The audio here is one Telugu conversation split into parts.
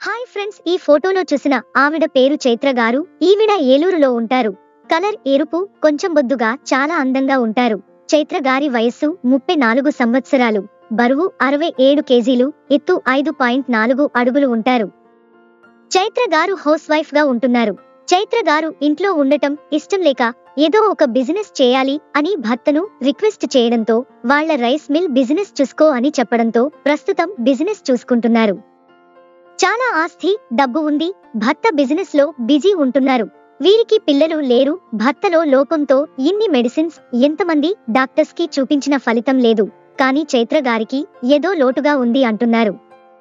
హాయ్ ఫ్రెండ్స్ ఈ ఫోటోలో చూసిన ఆవిడ పేరు చైత్ర గారు ఈవిడ ఏలూరులో ఉంటారు కలర్ ఎరుపు కొంచెం బొద్దుగా చాలా అందంగా ఉంటారు చైత్ర గారి వయస్సు ముప్పై నాలుగు సంవత్సరాలు బరువు అరవై ఏడు కేజీలు ఎత్తు ఐదు పాయింట్ నాలుగు అడుగులు ఉంటారు చైత్ర గారు హౌస్ వైఫ్ గా ఉంటున్నారు చైత్ర గారు ఇంట్లో ఉండటం ఇష్టం లేక ఏదో ఒక బిజినెస్ చేయాలి అని భర్తను రిక్వెస్ట్ చేయడంతో వాళ్ళ రైస్ మిల్ బిజినెస్ చూసుకో అని చెప్పడంతో ప్రస్తుతం బిజినెస్ చూసుకుంటున్నారు చాలా ఆస్తి డబ్బు ఉంది భర్త బిజినెస్ లో బిజీ ఉంటున్నారు వీరికి పిల్లలు లేరు భర్తలో లోపంతో ఇన్ని మెడిసిన్స్ ఎంతమంది డాక్టర్స్ కి చూపించిన ఫలితం లేదు కానీ చైత్ర గారికి ఏదో లోటుగా ఉంది అంటున్నారు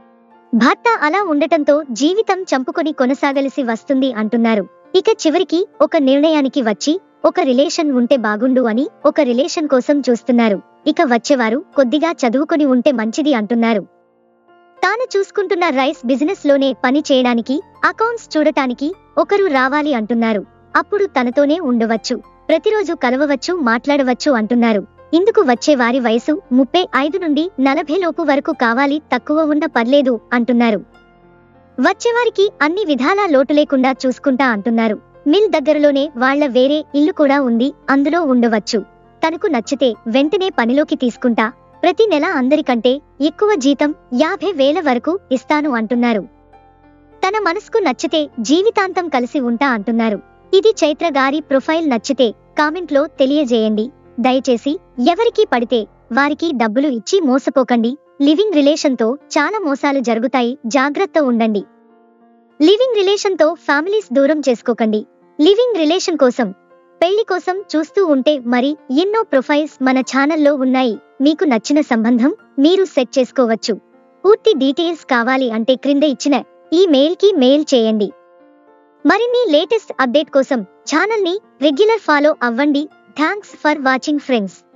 భర్త అలా ఉండటంతో జీవితం చంపుకొని కొనసాగలిసి వస్తుంది అంటున్నారు ఇక చివరికి ఒక నిర్ణయానికి వచ్చి ఒక రిలేషన్ ఉంటే బాగుండు అని ఒక రిలేషన్ కోసం చూస్తున్నారు ఇక వచ్చేవారు కొద్దిగా చదువుకొని ఉంటే మంచిది అంటున్నారు తాను చూసుకుంటున్న రైస్ బిజినెస్ లోనే పని చేయడానికి అకౌంట్స్ చూడటానికి ఒకరు రావాలి అంటున్నారు అప్పుడు తనతోనే ఉండవచ్చు ప్రతిరోజు కలవవచ్చు మాట్లాడవచ్చు అంటున్నారు ఇందుకు వచ్చే వారి వయసు ముప్పై ఐదు నుండి నలభై లోపు వరకు కావాలి తక్కువ ఉన్న పర్లేదు అంటున్నారు వచ్చేవారికి అన్ని విధాలా లోటు లేకుండా చూసుకుంటా అంటున్నారు మిల్ దగ్గరలోనే వాళ్ళ వేరే ఇల్లు కూడా ఉంది అందులో ఉండవచ్చు తనకు నచ్చితే వెంటనే పనిలోకి తీసుకుంటా ప్రతి నెల అందరికంటే ఎక్కువ జీతం యాభై వేల వరకు ఇస్తాను అంటున్నారు తన మనసుకు నచ్చితే జీవితాంతం కలిసి ఉంటా అంటున్నారు ఇది చైత్ర గారి ప్రొఫైల్ నచ్చితే కామెంట్లో తెలియజేయండి దయచేసి ఎవరికి పడితే వారికి డబ్బులు ఇచ్చి మోసపోకండి లివింగ్ రిలేషన్తో చాలా మోసాలు జరుగుతాయి జాగ్రత్త ఉండండి లివింగ్ రిలేషన్తో ఫ్యామిలీస్ దూరం చేసుకోకండి లివింగ్ రిలేషన్ కోసం పెళ్లి కోసం చూస్తూ ఉంటే మరి ఎన్నో ప్రొఫైల్స్ మన ఛానల్లో ఉన్నాయి మీకు నచ్చిన సంబంధం మీరు సెట్ చేసుకోవచ్చు పూర్తి డీటెయిల్స్ కావాలి అంటే క్రింద ఇచ్చిన ఈ మెయిల్ కి మెయిల్ చేయండి మరిన్ని లేటెస్ట్ అప్డేట్ కోసం ఛానల్ ని రెగ్యులర్ ఫాలో అవ్వండి థ్యాంక్స్ ఫర్ వాచింగ్ ఫ్రెండ్స్